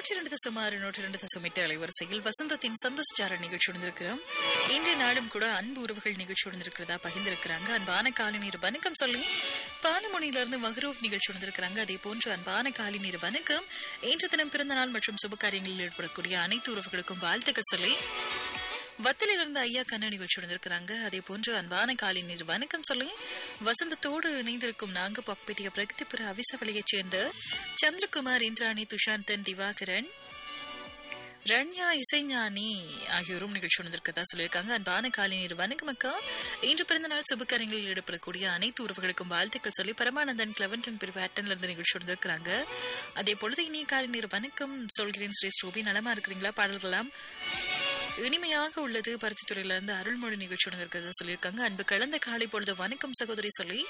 நூற்றி ரெண்டு தசம் ஆறு நூற்றி ரெண்டு தசம் எட்டு அலைவரிசையில் வசந்தத்தின் சந்தோஷார நிகழ்ச்சி உணர்ந்திருக்கிறோம் இன்றைய நாளும் கூட அன்பு உறவுகள் நிகழ்ச்சி உணர்ந்திருக்கிறதா பகிர்ந்திருக்கிறாங்க அன்பான காலை நீர் வணக்கம் சொல்லி பாலமுனியிலிருந்து மகரூப் நிகழ்ச்சி உணர்ந்திருக்கிறாங்க அதே போன்று அன்பான காலை நீர் வணக்கம் இன்று தினம் பிறந்த நாள் மற்றும் சுப காரியங்களில் ஈடுபடக்கூடிய அனைத்து உறவுகளுக்கும் வாழ்த்துக்கள் சொல்லி வத்தலிலிருந்து ஐயா கண்ண நிகழ்ச்சி உணர்ந்திருக்கிறாங்க அதே போன்று அன்பான காலை நீர் வணக்கம் சொல்லி வசந்தத்தோடு இணைந்திருக்கும் நாங்க பாக்பேட்டிய பிரகதிபுர அவிசவளியைச் சேர்ந்த சந்திரகுமார் இந்திராணி துஷாந்தன் திவாகரன் ரண்யா இசைஞானி ஆகியோரும் நிகழ்ச்சி உணர்ந்திருக்கிறதா சொல்லியிருக்காங்க அன்பான காலை நீர் வணக்கம் அக்கா இன்று பிறந்த நாள் சுபகாரியங்களில் ஈடுபடக்கூடிய அனைத்து உறவுகளுக்கும் வாழ்த்துக்கள் சொல்லி பரமானந்தன் கிளவன்டன் பிரிவு ஆட்டன்ல இருந்து நிகழ்ச்சி உணர்ந்திருக்கிறாங்க அதே பொழுது இனிய காலை நீர் வணக்கம் சொல்கிறேன் ஸ்ரீ ஸ்ரூபி நலமா இருக்கிறீங்களா பாடல்களாம் இனிமையாக உள்ளது பருத்தித்துறையில இருந்து அருள்மொழி நிகழ்ச்சி இருக்கிறதா சொல்லியிருக்காங்க அன்பு கலந்த காலை பொழுது வணக்கம் சகோதரி சொல்லி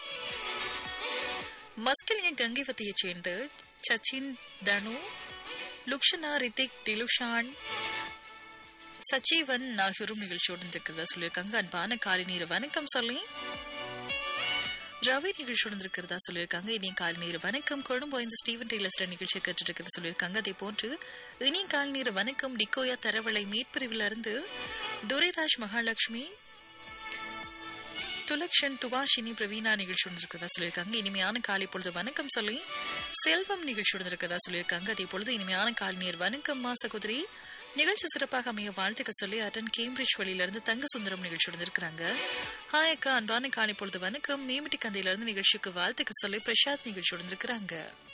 மஸ்கலிய கங்கைவத்தியைச் சேர்ந்த சச்சின் தனு லுக்ஷனா ரித்திக் டிலுஷான் சச்சிவன் ஆகியோரும் நிகழ்ச்சியோடு இருக்கிறதா சொல்லியிருக்காங்க அன்பான காலை நீர் வணக்கம் சொல்லி ரவி நிகழ்ச்சியோடு இருக்கிறதா சொல்லியிருக்காங்க இனிய காலை நீர் வணக்கம் கொழும்பு இந்த ஸ்டீவன் டெய்லர் நிகழ்ச்சியை கேட்டு இருக்கிறதா சொல்லியிருக்காங்க அதே போன்று இனிய காலை நீர் வணக்கம் டிக்கோயா தரவளை மீட்பிரிவில் இருந்து துரைராஜ் மகாலட்சுமி துலக்ஷன் துவாஷினி பிரவீனா நிகழ்ச்சி இருக்கிறதா சொல்லியிருக்காங்க இனிமையான காலை பொழுது வணக்கம் சொல்லி செல்வம் நிகழ்ச்சி இருக்கிறதா சொல்லியிருக்காங்க அதே பொழுது இனிமையான காலை நீர் வணக்கம்மா சகோதரி நிகழ்ச்சி சிறப்பாக அமைய வாழ்த்துக்க சொல்லி அட்டன் கேம்பிரிட்ஜ் வழியிலிருந்து தங்க சுந்தரம் நிகழ்ச்சி இருக்கிறாங்க ஹாய் அக்கா அன்பான காலை பொழுது வணக்கம் மேமிட்டி கந்தையிலிருந்து நிகழ்ச்சிக்கு வாழ்த்துக்க சொல்லி பிரசாத் நிகழ்ச்சி இருக்கிறாங்க